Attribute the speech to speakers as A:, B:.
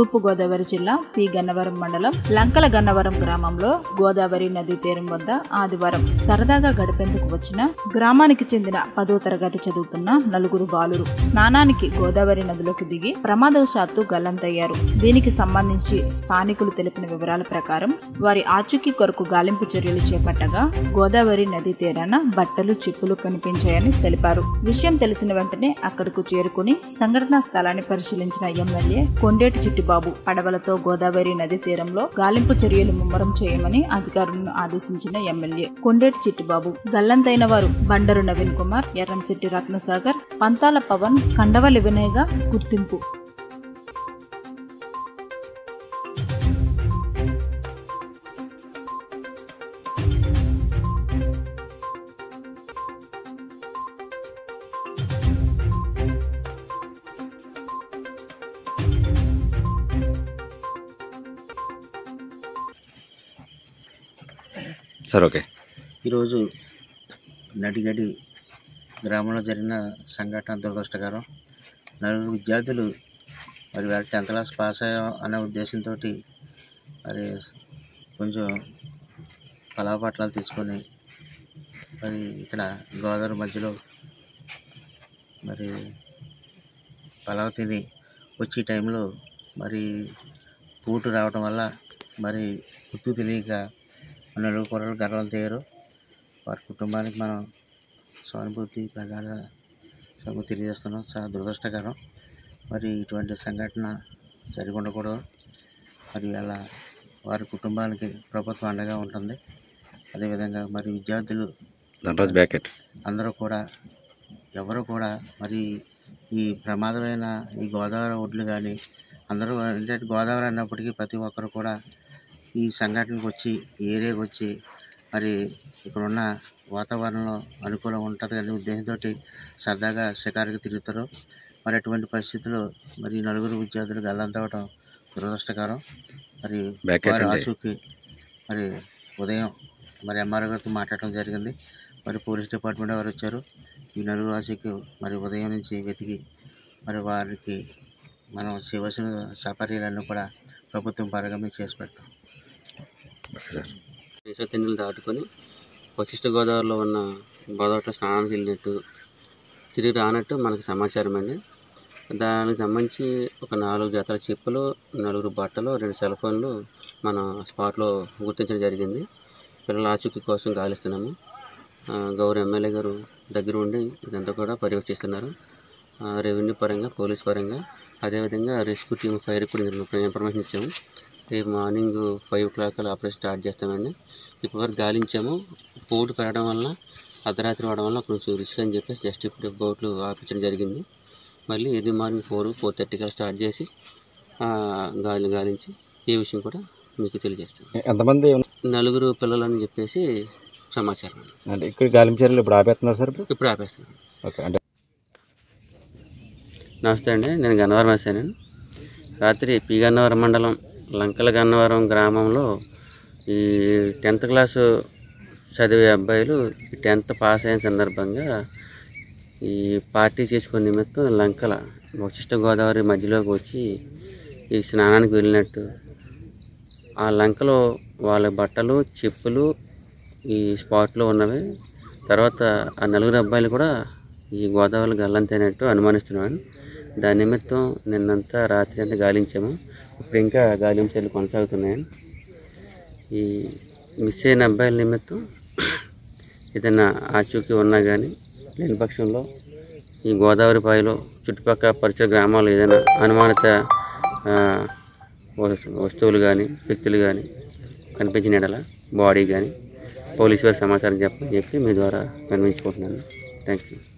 A: తూర్పు గోదావరి జిల్లా పి గన్నవరం మండలం లంకల గన్నవరం గ్రామంలో గోదావరి నదీ తీరం వద్ద ఆదివారం సరదాగా గడిపేందుకు వచ్చిన గ్రామానికి చెందిన పదో తరగతి చదువుతున్న నలుగురు బాలురు స్నానానికి గోదావరి నదిలోకి దిగి ప్రమాదవశాత్తు గల్లంతయ్యారు దీనికి సంబంధించి స్థానికులు తెలిపిన వివరాల ప్రకారం వారి ఆచూకీ కొరకు గాలింపు చర్యలు చేపట్టగా గోదావరి నదీ తీరాన బట్టలు చిప్పులు కనిపించాయని తెలిపారు విషయం తెలిసిన వెంటనే అక్కడకు చేరుకుని సంఘటనా స్థలాన్ని పరిశీలించిన ఎమ్మెల్యే కొండేటి చిట్టిబాబు పడవలతో గోదావరి నది తీరంలో గాలింపు చర్యలు ముమ్మరం చేయమని అధికారులను ఆదేశించిన ఎమ్మెల్యే కొండేటి చిట్టిబాబు గల్లంతైన వారు బండరు నవీన్ కుమార్ ఎర్రంశెట్టి రత్నసాగర్ పంతాల పవన్ కండవలి వినయ్గా గుర్తింపు
B: సార్ ఓకే
C: ఈరోజు నడిగడి గ్రామంలో జరిగిన సంఘటన దురదృష్టకరం నలుగురు విద్యార్థులు మరి వారి టెన్త్ క్లాస్ పాస్ అయ్యాం అనే ఉద్దేశంతో మరి కొంచెం పలాపట్లాలు తీసుకొని మరి ఇక్కడ గోదావరి మధ్యలో మరి పలావ్ తిని వచ్చే టైంలో మరి పూటు రావడం వల్ల మరి గుర్తు తెలియక నలుగురు కూరలు గర్వాలు తీయరు వారి కుటుంబానికి మనం సానుభూతి ప్రగాఢ క్షమ తెలియజేస్తున్నాం చాలా దురదృష్టకరం మరి ఇటువంటి సంఘటన జరిగి ఉండకూడదు మరి అలా వారి కుటుంబానికి ప్రభుత్వం అండగా ఉంటుంది అదేవిధంగా మరి విద్యార్థులు
B: ధనరాజ్ బ్యాకెట్
C: అందరూ కూడా ఎవరు కూడా మరి ఈ ప్రమాదమైన ఈ గోదావరి ఒడ్లు కానీ అందరూ ఏంటంటే గోదావరి అన్నప్పటికీ ప్రతి ఒక్కరు కూడా ఈ సంఘటనకు వచ్చి ఈ ఏరియాకి వచ్చి మరి ఇక్కడున్న వాతావరణంలో అనుకూలంగా ఉంటుంది అనే ఉద్దేశంతో సరదాగా షికారుకి తిరుగుతారు మరి అటువంటి పరిస్థితుల్లో మరి ఈ నలుగురు విద్యార్థులు గల్లంతవడం దురదృష్టకరం మరి
B: Back
C: వారి
B: end.
C: ఆచూకీ మరి ఉదయం మరి ఎంఆర్ఓ గారితో మాట్లాడటం జరిగింది మరి పోలీస్ డిపార్ట్మెంట్ వారు వచ్చారు ఈ నలుగురు ఆచూకీ మరి ఉదయం నుంచి వెతికి మరి వారికి మనం చేయవలసిన సపర్యలన్నీ కూడా ప్రభుత్వం పరగమే చేసి పెడతాం
B: ఓకే సార్
D: దేశతిండులు దాటుకొని వశిష్ఠ గోదావరిలో ఉన్న గోదావరిలో స్నానానికి వెళ్ళినట్టు తిరిగి రానట్టు మనకు సమాచారం అండి దానికి సంబంధించి ఒక నాలుగు జతల చెప్పులు నలుగురు బట్టలు రెండు సెల్ ఫోన్లు మన స్పాట్లో గుర్తించడం జరిగింది పిల్లల ఆచూకీ కోసం గాలిస్తున్నాము ఆ, గౌరవ ఎమ్మెల్యే గారు దగ్గర ఉండి ఇదంతా కూడా పర్యవేక్షిస్తున్నారు ఆ, రెవెన్యూ పరంగా పోలీస్ పరంగా అదేవిధంగా రెస్క్యూ టీమ్ ఫైర్ కూడా ఇన్ఫర్- ఇన్ఫర్మేషన్ ఇచ్చాము రేపు మార్నింగ్ ఫైవ్ ఓ క్లాక్ అలా ఆపరేషన్ స్టార్ట్ చేస్తామండి ఇప్పటివరకు గాలించాము పోటు పెరగడం వల్ల అర్ధరాత్రి అవడం వల్ల కొంచెం రిస్క్ అని చెప్పేసి జస్ట్ ఇప్పుడు బోట్లు ఆపించడం జరిగింది మళ్ళీ ఎర్లీ మార్నింగ్ ఫోర్ ఫోర్ థర్టీకి స్టార్ట్ చేసి ఆ, గాలి గాలించి ఈ విషయం కూడా మీకు తెలియజేస్తాం
B: ఎంతమంది
D: నలుగురు పిల్లలని చెప్పేసి సమాచారం
B: అంటే ఇక్కడ గాలింపు చర్యలు ఇప్పుడు ఆపేస్తున్నారు సార్ ఇప్పుడు
D: ఇప్పుడు ఆపేస్తాను
B: ఓకే అంటే
D: నమస్తే అండి నేను గన్నవరం వేసాను రాత్రి పి గన్నవరం మండలం లంకల గన్నవరం గ్రామంలో ఈ టెన్త్ క్లాసు చదివే అబ్బాయిలు ఈ టెన్త్ పాస్ అయిన సందర్భంగా ఈ పార్టీ చేసుకునే నిమిత్తం లంకల వశిష్ఠ గోదావరి మధ్యలోకి వచ్చి ఈ స్నానానికి వెళ్ళినట్టు ఆ లంకలో వాళ్ళ బట్టలు చెప్పులు ఈ స్పాట్లో ఉన్నవి తర్వాత ఆ నలుగురు అబ్బాయిలు కూడా ఈ గోదావరి గల్లంతైనట్టు అనుమానిస్తున్నాను దాని నిమిత్తం నిన్నంతా రాత్రి అంతా గాలించాము ఇప్పుడు ఇంకా గాలింపు చర్యలు కొనసాగుతున్నాయి ఈ మిస్ అయిన అబ్బాయిల నిమిత్తం ఏదైనా ఆచూకీ ఉన్నా కానీ లేని పక్షంలో ఈ గోదావరి పాయలో చుట్టుపక్కల పరిసర గ్రామాల్లో ఏదైనా అనుమానిత ఆ, వస్తు- వస్తువులు కానీ వ్యక్తులు కానీ కనిపించిన ఎడల బాడీ కానీ పోలీసు వారి సమాచారం చెప్పని చెప్పి మీ ద్వారా విన్నవించుకుంటున్నాను థ్యాంక్ యూ